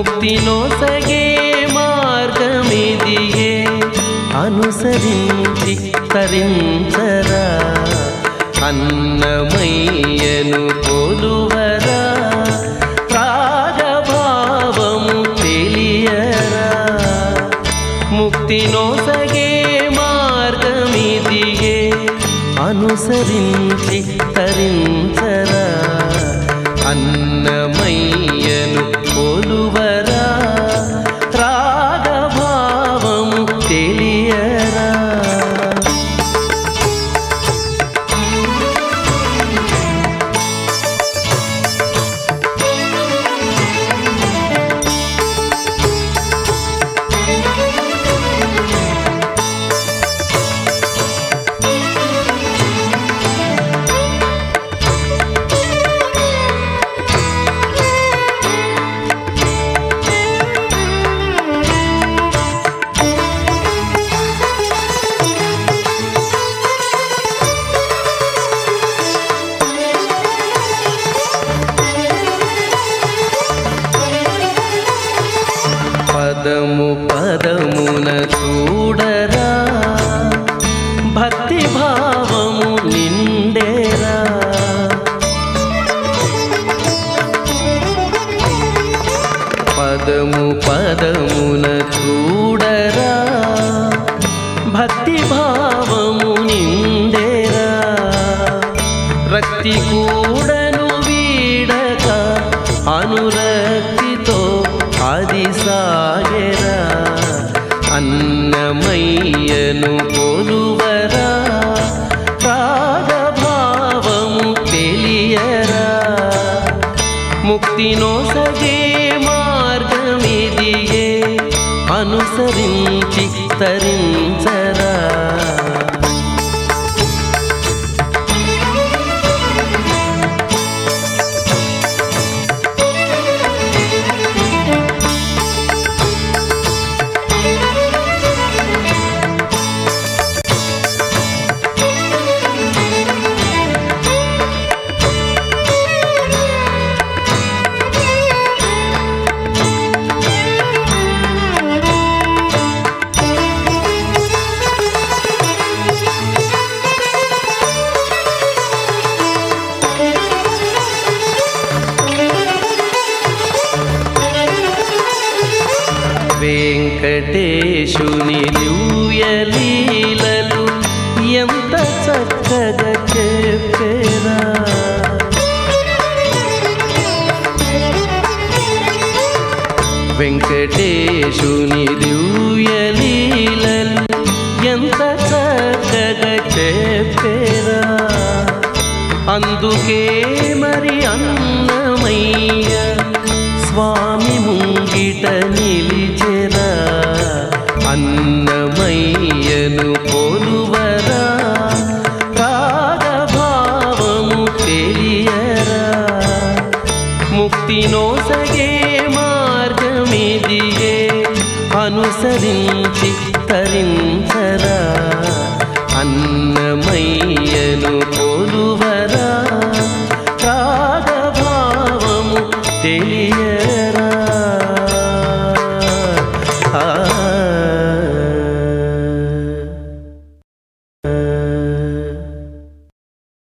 ముక్తినోసగే మార్గమిదియే అనుసరించి తరించరా అన్నమయ్యను కొలువరా రాగభావము తెలియరా ముక్తినోసగే మార్గమిదియే అనుసరించి తరించరా అన్నమయ్యను కొలువరా రాగభావము తెలియరా పదము పదమున చూడరా భక్తి భావము నిండేరా పదము పదమున చూడరా భక్తి భావము నిండేరా రక్తి కూడను వీడక అనురక్తితో అది సాగెరా అన్నమయ్యను కొలువరా రాగభావము తెలియరా ముక్తినోసగే మార్గమిదియే అనుసరించి తరించరా వెంకటేశుని లీలలు ఎంత చక్కగా చెప్పేరా వెంకటేశుని లీలలు ఎంత చక్కగా చెప్పేరా అందుకే మరి అన్నమయ్య స్వామి ముంగిట నిలిచెరా అన్నమయ్యను కొలువరా రాగభావము తెలియరా ముక్తినోసగే మార్గమిదియే అనుసరించి తరించరా అన్నమయ్యను కొలువరా రాగభావము తెలియరా